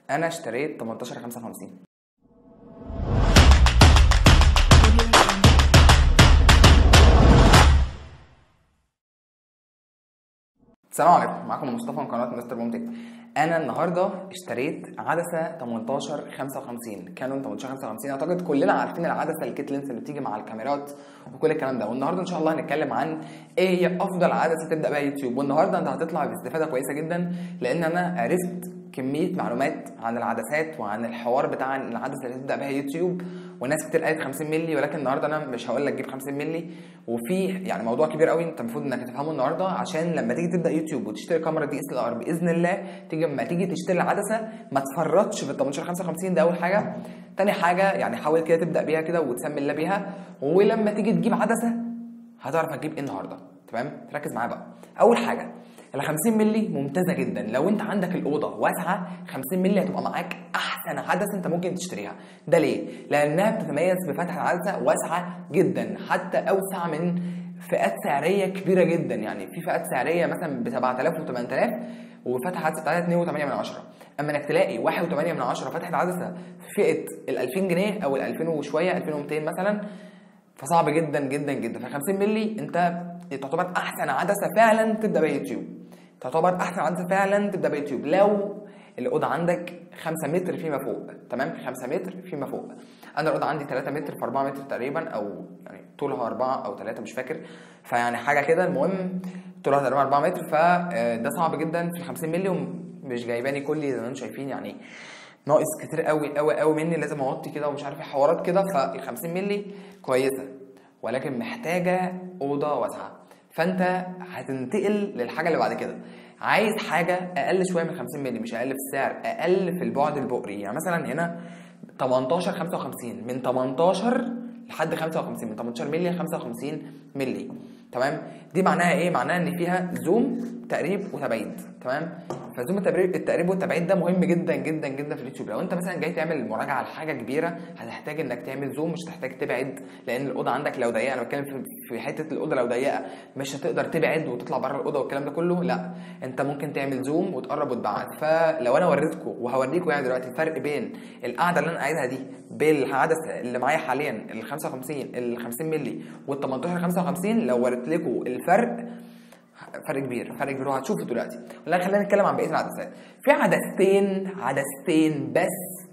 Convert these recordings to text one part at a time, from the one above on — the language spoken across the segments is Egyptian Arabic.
انا اشتريت 18 55 السلام عليكم معاكم مصطفى من قناه مستر بوم تك انا النهارده اشتريت عدسه 18 55 كانون 18 55 اعتقد كلنا عارفين العدسه الكيت لينس اللي بتيجي مع الكاميرات وكل الكلام ده والنهارده ان شاء الله هنتكلم عن ايه هي افضل عدسه تبدا بيها يوتيوب والنهارده انت هتطلع باستفاده كويسه جدا لان انا عرفت كميه معلومات عن العدسات وعن الحوار بتاع العدسه اللي تبدا بيها يوتيوب وناس كتير قالت 50 مللي ولكن النهارده انا مش هقول لك جيب 50 مللي وفي يعني موضوع كبير قوي انت المفروض انك تفهمه النهارده عشان لما تيجي تبدا يوتيوب وتشتري كاميرا دي اس ال ار باذن الله تيجي لما تيجي تشتري العدسه ما تفرطش في ال 18 55 ده اول حاجه تاني حاجه يعني حاول كده تبدا بيها كده وتسمي الله بيها ولما تيجي تجيب عدسه هتعرف هتجيب ايه النهارده تمام ركز معايا بقى اول حاجه ال 50 مللي ممتازه جدا لو انت عندك الاوضه واسعه 50 مللي هتبقى معاك احسن عدسه انت ممكن تشتريها ده ليه لانها بتتميز بفتح العدسه واسعه جدا حتى اوسع من فئات سعريه كبيره جدا يعني في فئات سعريه مثلا ب 7000 و 8000 وفتح العدسه بتاعتها 2.8 من 10 اما انك تلاقي 1.8 من 10 فتحت عدسه في فئه ال 2000 جنيه او ال 2000 وشويه 2200 مثلا فصعب جدا جدا جدا ف 50 مللي انت تعتبر احسن عدسه فعلا تبدا بيها يوتيوب تعتبر احسن عدسه فعلا تبدا بيها يوتيوب لو الاوضه عندك 5 متر فيما فوق تمام 5 متر فيما فوق انا الاوضه عندي 3 متر في 4 متر تقريبا او يعني طولها 4 او 3 مش فاكر فيعني حاجه كده المهم طولها تقريبا 4 متر فده صعب جدا في 50 مللي ومش جايباني كلي زي ما انتم شايفين يعني ناقص كتير قوي قوي قوي مني لازم اوطي كده ومش عارف حوارات كده فال 50 مللي كويسه ولكن محتاجه اوضه واسعه فانت هتنتقل للحاجه اللي بعد كده عايز حاجه اقل شويه من 50 مللي مش اقل في السعر اقل في البعد البؤري يعني مثلا هنا 18 55 من 18 لحد 55 من 18 مللي ل 55 مللي تمام دي معناها ايه معناها ان فيها زوم تقريب وتبعيد تمام فزوم التقريب التقريب والتبعيد ده مهم جدا جدا جدا في اليوتيوب لو انت مثلا جاي تعمل مراجعه لحاجه كبيره هتحتاج انك تعمل زوم مش هتحتاج تبعد لان الاوضه عندك لو ضيقه انا بتكلم في حته الاوضه لو ضيقه مش هتقدر تبعد وتطلع بره الاوضه والكلام ده كله لا انت ممكن تعمل زوم وتقرب وتبعد فلو انا وريتكم وهوريكم يعني دلوقتي الفرق بين القاعده اللي انا قاعدها دي بالعدسه اللي معايا حاليا ال 55 ال 50 مللي وال 18 55 لو وريت لكم الفرق فرق كبير فرق كبير وهتشوفه دلوقتي ولكن خلينا نتكلم عن بقيه العدسات في عدستين عدستين بس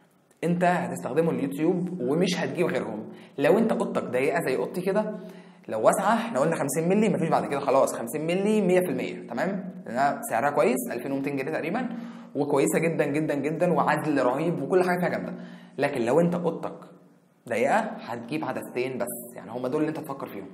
انت هتستخدمهم اليوتيوب ومش هتجيب غيرهم لو انت اوضتك ضيقه زي اوضتي كده لو واسعه احنا قلنا 50 مللي مفيش بعد كده خلاص 50 مللي 100% تمام لانها سعرها كويس 2200 جنيه تقريبا وكويسه جدا جدا جدا وعزل رهيب وكل حاجه فيها جامده لكن لو انت اوضتك ضيقه هتجيب عدستين بس يعني هم دول اللي انت تفكر فيهم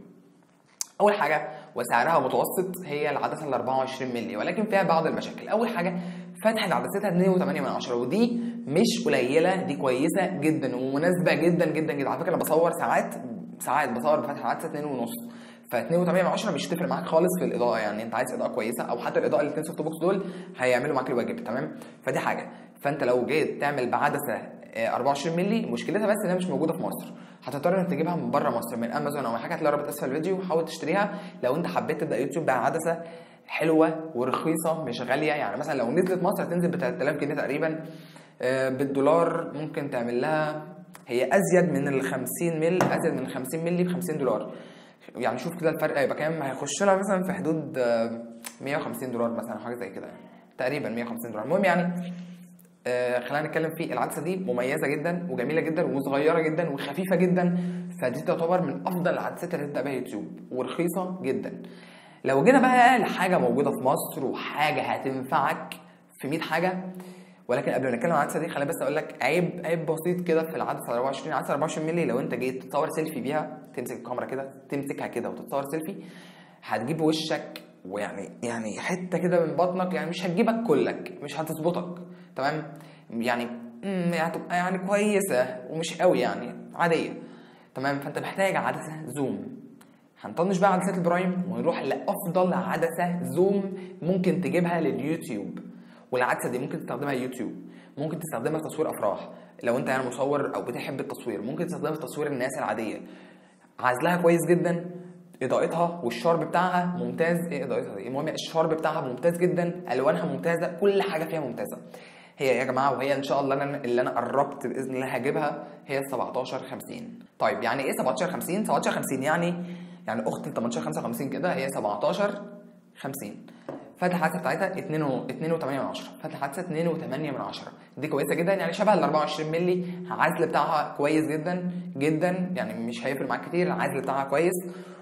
اول حاجه وسعرها متوسط هي العدسه ال 24 مللي ولكن فيها بعض المشاكل اول حاجه فتح عدستها 2.8 من 10 ودي مش قليله دي كويسه جدا ومناسبه جدا جدا جدا على فكره انا بصور ساعات ساعات بصور بفتح العدسه 2 ونص ف 2.8 من 10 مش هتفرق معاك خالص في الاضاءه يعني انت عايز اضاءه كويسه او حتى الاضاءه الاثنين سوفت بوكس دول هيعملوا معاك الواجب تمام فدي حاجه فانت لو جيت تعمل بعدسه 24 مللي مشكلتها بس انها مش موجوده في مصر هتضطر انك تجيبها من بره مصر من امازون او حاجه هتلاقي رابط اسفل الفيديو حاول تشتريها لو انت حبيت تبدا يوتيوب بعدسه حلوه ورخيصه مش غاليه يعني مثلا لو نزلت مصر هتنزل ب 3000 جنيه تقريبا بالدولار ممكن تعمل لها هي ازيد من ال 50 مل ازيد من ال 50 مللي ب 50 دولار يعني شوف كده الفرق هيبقى كام هيخش لها مثلا في حدود 150 دولار مثلا حاجه زي كده يعني تقريبا 150 دولار المهم يعني آه خلينا نتكلم في العدسه دي مميزه جدا وجميله جدا وصغيره جدا وخفيفه جدا فدي تعتبر من افضل العدسات اللي تبدا بيها يوتيوب ورخيصه جدا لو جينا بقى لحاجه موجوده في مصر وحاجه هتنفعك في 100 حاجه ولكن قبل ما نتكلم عن العدسه دي خليني بس اقول لك عيب عيب بسيط كده في العدسه 24 عدسه 24 مللي لو انت جيت تتصور سيلفي بيها تمسك الكاميرا كده تمسكها كده وتتصور سيلفي هتجيب وشك ويعني يعني حته كده من بطنك يعني مش هتجيبك كلك مش هتظبطك تمام يعني هتبقى يعني كويسه ومش قوي يعني عاديه تمام فانت محتاج عدسه زوم هنطنش بقى عدسات البرايم ونروح لافضل عدسه زوم ممكن تجيبها لليوتيوب والعدسه دي ممكن تستخدمها يوتيوب ممكن تستخدمها في تصوير افراح لو انت يعني مصور او بتحب التصوير ممكن تستخدمها في تصوير الناس العاديه عزلها كويس جدا اضاءتها والشارب بتاعها ممتاز ايه اضاءتها دي المهم الشارب بتاعها ممتاز جدا الوانها ممتازه كل حاجه فيها ممتازه هي يا جماعه وهي ان شاء الله انا اللي انا قربت باذن الله هجيبها هي 17 50 طيب يعني ايه 17 50 17 50 يعني يعني اخت ال 18 55 كده هي 17 50 فتح الحادثه بتاعتها 2 و 2 و8 من 10 فتح الحادثه 2 و8 من 10 دي كويسه جدا يعني شبه ال 24 مللي العزل بتاعها كويس جدا جدا يعني مش هيفرق معاك كتير العزل بتاعها كويس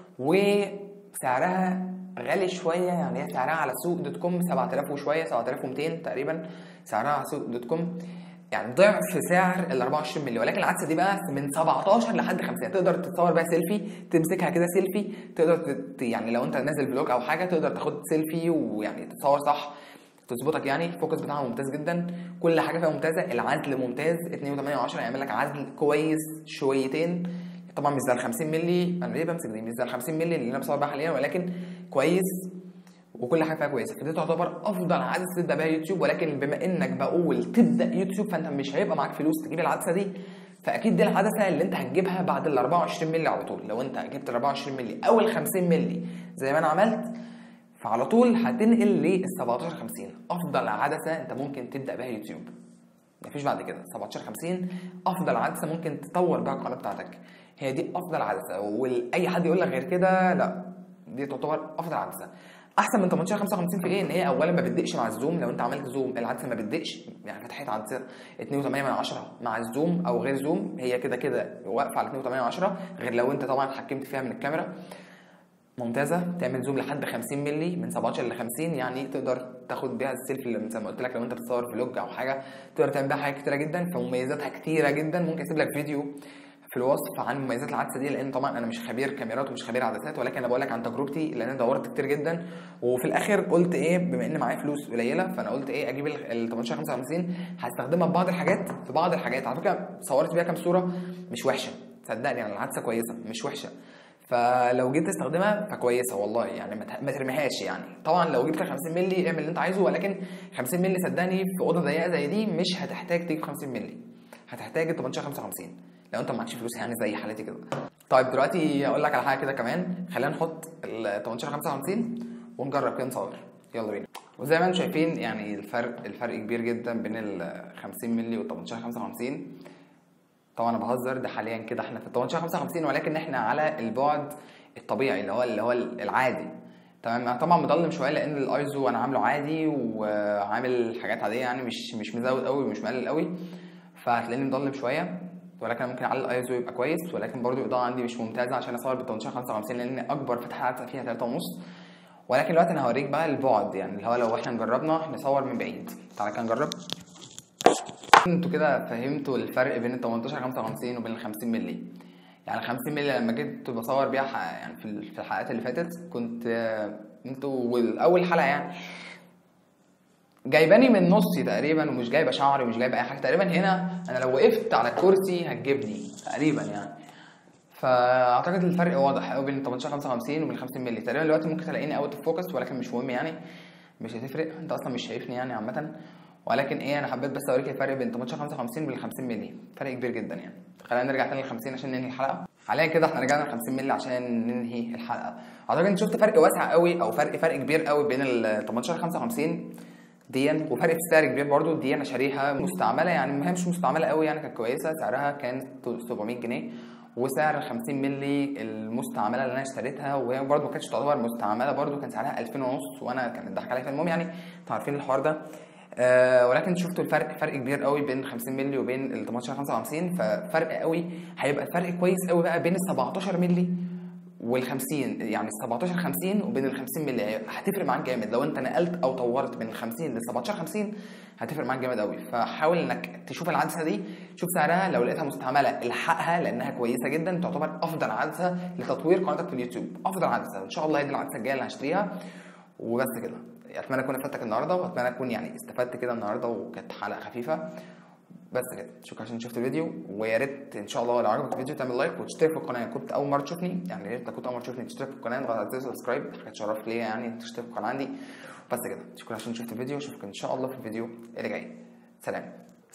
وسعرها غالي شويه يعني هي سعرها على سوق دوت كوم 7000 وشويه 7200 تقريبا سعرها على سوق دوت كوم يعني ضعف سعر ال 24 مللي ولكن العدسه دي بقى من 17 لحد 50 تقدر تتصور بيها سيلفي تمسكها كده سيلفي تقدر تت يعني لو انت نازل فلوج او حاجه تقدر تاخد سيلفي ويعني تتصور صح تظبطك يعني الفوكس بتاعها ممتاز جدا كل حاجه فيها ممتازه العزل ممتاز 2 و8 10 يعمل لك عزل كويس شويتين طبعا مش زي ال 50 مللي انا ليه بمسك دي مش زي ال 50 مللي اللي انا بصور بيها حاليا ولكن كويس وكل حاجه فيها كويسه فدي تعتبر افضل عدسه تبدا بيها يوتيوب ولكن بما انك بقول تبدا يوتيوب فانت مش هيبقى معاك فلوس تجيب العدسه دي فاكيد دي العدسه اللي انت هتجيبها بعد ال 24 مللي على طول لو انت جبت ال 24 مللي او ال 50 مللي زي ما انا عملت فعلى طول هتنقل لل 17 50 افضل عدسه انت ممكن تبدا بيها يوتيوب مفيش بعد كده 17 50 افضل عدسه ممكن تطور بيها القناه بتاعتك هي دي افضل عدسه واي حد يقول لك غير كده لا دي تعتبر افضل عدسه احسن من 18 55 في ايه ان هي اولا ما بتدقش مع الزوم لو انت عملت زوم العدسه ما بتدقش يعني فتحت عدسه 2.8 من 10 مع الزوم او غير زوم هي كده كده واقفه على 2.8 من 10 غير لو انت طبعا حكمت فيها من الكاميرا ممتازه تعمل زوم لحد 50 مللي من 17 ل 50 يعني تقدر تاخد بيها السيلفي اللي زي ما قلت لك لو انت بتصور فلوج او حاجه تقدر تعمل بيها حاجات كتيره جدا فمميزاتها كتيره جدا ممكن اسيب لك فيديو في الوصف عن مميزات العدسه دي لان طبعا انا مش خبير كاميرات ومش خبير عدسات ولكن انا بقول لك عن تجربتي لان انا دورت كتير جدا وفي الاخر قلت ايه بما ان معايا فلوس قليله فانا قلت ايه اجيب ال 18 55 هستخدمها في بعض الحاجات في بعض الحاجات على فكره صورت بيها كام صوره مش وحشه صدقني يعني العدسه كويسه مش وحشه فلو جيت تستخدمها فكويسه والله يعني ما ترميهاش يعني طبعا لو جبت 50 مللي اعمل اللي انت عايزه ولكن 50 مللي صدقني في اوضه ضيقه زي دي مش هتحتاج تجيب 50 مللي هتحتاج ال 18 55 لو انت معكش فلوس يعني زي حالتي كده طيب دلوقتي اقول لك على حاجه كده كمان خلينا نحط ال 18 55 ونجرب كده نصور يلا بينا وزي ما انتم شايفين يعني الفرق الفرق كبير جدا بين ال 50 مللي وال 18 55 طبعا انا بهزر ده حاليا كده احنا في ال 18 55 ولكن احنا على البعد الطبيعي اللي هو اللي هو العادي تمام انا طبعا مضلم شويه لان الايزو انا عامله عادي وعامل حاجات عاديه يعني مش مش مزود قوي ومش مقلل قوي فهتلاقيني مضلم شويه ولكن ممكن اعلي الايزو يبقى كويس ولكن برضو الاضاءه عندي مش ممتازه عشان اصور ب 18 55 لان اكبر فتحه عدسه فيها 3 ونص ولكن دلوقتي انا هوريك بقى البعد يعني اللي هو لو احنا جربنا نصور من بعيد تعالى كده نجرب انتوا كده فهمتوا الفرق بين ال 18 55 وبين ال 50 مللي يعني 50 مللي لما جيت بصور بيها يعني في الحلقات اللي فاتت كنت انتوا والاول حلقه يعني جايباني من نصي تقريبا ومش جايبه شعري ومش جايبه اي حاجه تقريبا هنا انا لو وقفت على الكرسي هتجيبني تقريبا يعني فاعتقد الفرق واضح قوي بين 18 55 وبين 50 مللي تقريبا دلوقتي ممكن تلاقيني اوت اوف فوكس ولكن مش مهم يعني مش هتفرق انت اصلا مش شايفني يعني عامه ولكن ايه انا حبيت بس اوريك الفرق بين 18 55 وبين 50 مللي فرق كبير جدا يعني خلينا نرجع تاني ل 50 عشان ننهي الحلقه حاليا كده احنا رجعنا ل 50 مللي عشان ننهي الحلقه اعتقد انت شفت فرق واسع قوي او فرق فرق كبير قوي بين ال 18 55 دي وفرق في السعر كبير برضو دي انا شاريها مستعمله يعني ما هي مش مستعمله قوي يعني كانت كويسه سعرها كان 700 جنيه وسعر ال 50 مللي المستعمله اللي انا اشتريتها وهي برضو ما كانتش تعتبر مستعمله برضو كان سعرها 2000 ونص وانا كان اتضحك عليا المهم يعني انتوا عارفين الحوار ده أه ولكن شفتوا الفرق فرق كبير قوي بين 50 مللي وبين ال 18 55 ففرق قوي هيبقى الفرق كويس قوي بقى بين ال 17 مللي وال 50 يعني ال 17 50 وبين ال 50 مللي هتفرق معاك جامد لو انت نقلت او طورت من ال 50 لل 17 50 هتفرق معاك جامد قوي فحاول انك تشوف العدسه دي شوف سعرها لو لقيتها مستعمله الحقها لانها كويسه جدا تعتبر افضل عدسه لتطوير قناتك في اليوتيوب افضل عدسه ان شاء الله هي دي العدسه الجايه اللي هشتريها وبس كده اتمنى اكون افدتك النهارده واتمنى اكون يعني استفدت كده النهارده وكانت حلقه خفيفه بس كده شكرا عشان شفت الفيديو ويا ريت ان شاء الله لو عجبك الفيديو تعمل لايك وتشترك في القناه كنت اول مره تشوفني يعني يا ريت كنت اول مره تشوفني تشترك في القناه تضغط على سبسكرايب حاجه تشرف ليا يعني تشترك في القناه عندي بس كده شكرا عشان شفت الفيديو اشوفك ان شاء الله في الفيديو اللي جاي سلام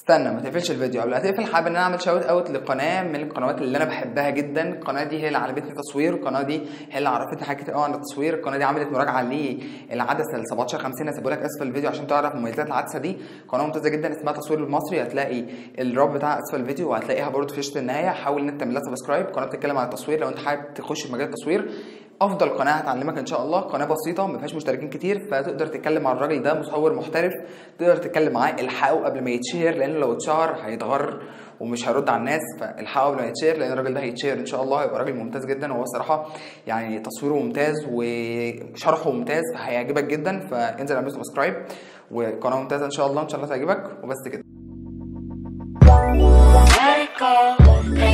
استنى ما تقفلش الفيديو قبل ما تقفل حابب ان انا اعمل شاوت اوت لقناه من القنوات اللي انا بحبها جدا القناه دي هي اللي علمتني تصوير القناه دي هي اللي عرفتني حاجات كتير قوي عن التصوير القناه دي عملت مراجعه للعدسه ال 1750 هسيبه لك اسفل الفيديو عشان تعرف مميزات العدسه دي قناه ممتازه جدا اسمها تصوير بالمصري هتلاقي الرابط بتاعها اسفل الفيديو وهتلاقيها برده في شاشه النهايه حاول ان انت تعمل لها سبسكرايب قناه بتتكلم عن التصوير لو انت حابب تخش في مجال التصوير افضل قناه هتعلمك ان شاء الله قناه بسيطه ما فيهاش مشتركين كتير فتقدر تتكلم مع الراجل ده مصور محترف تقدر تتكلم معاه الحقه قبل ما يتشهر لانه لو اتشهر هيتغر ومش هيرد على الناس فالحقه قبل ما يتشهر لان الراجل ده هيتشهر ان شاء الله هيبقى راجل ممتاز جدا وهو الصراحه يعني تصويره ممتاز وشرحه ممتاز فهيعجبك جدا فانزل اعمل سبسكرايب وقناه ممتازه ان شاء الله ان شاء الله تعجبك وبس كده Let it go, let